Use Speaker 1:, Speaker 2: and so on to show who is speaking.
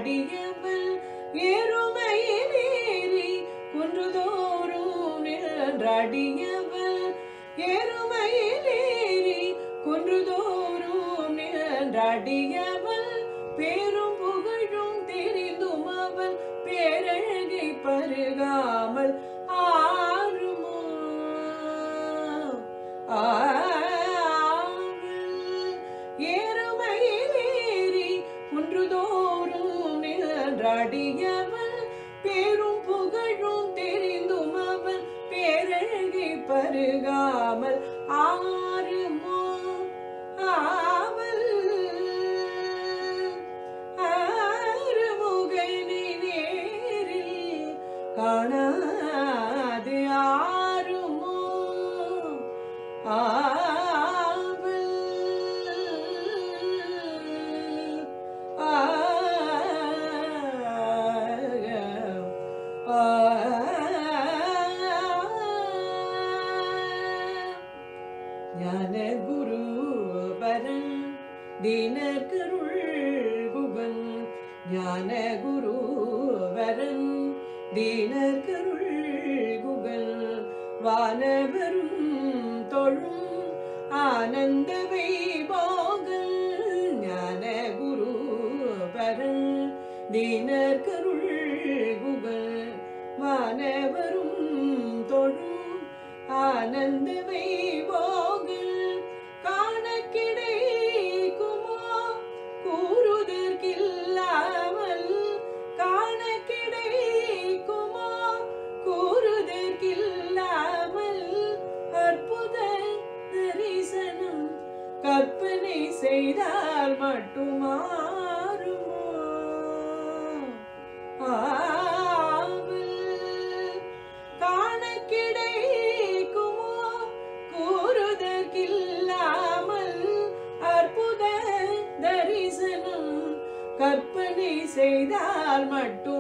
Speaker 1: நின்றாடியவள் ஏறுமையிலேறி குன்றுதோறும் நின்றாடியவள் ஏறுமையிலேறி குன்றுதோறும் நின்றாடியவள் பேரும் புகழும் தெரிந்தும் அவள் பேரழகை பருகாமல் ஆறுமோ ஆவல் ஏறுமையிலேறி குன்றுதோறும் நின்றாடியவள் பேரும் புகழும் தெரிந்தும் அவள் பேரழகை பருகாமல் ஆறுமோ ஆவல் ஆறுமுகனை நேரில் காணாது ஆறுமோ ஆவல் ஞான குரு பரன் தினகருள் குகன் ஞான குரு வரன் தினகருள் குகன் வானவரும் தொழும் ஆனந்த வைபோகல் ஞான குரு பரன் தினகருள் குகன் வானவரும் தொழும் ஆனந்த வைபோகல் காண கிடைக்குமோ கூறுதற்கில்லாமல் காண கிடைக்குமோ கூறுதற்கில்லாமல் அற்புத தரிசனம் கற்பனை செய்தால் மட்டுமாறுமோ ஆவல் காண கிடைக்குமோ கூறுதற்கில்லாமல் அற்புத தரிசனம் கற்பனை செய்தால் மட்டும்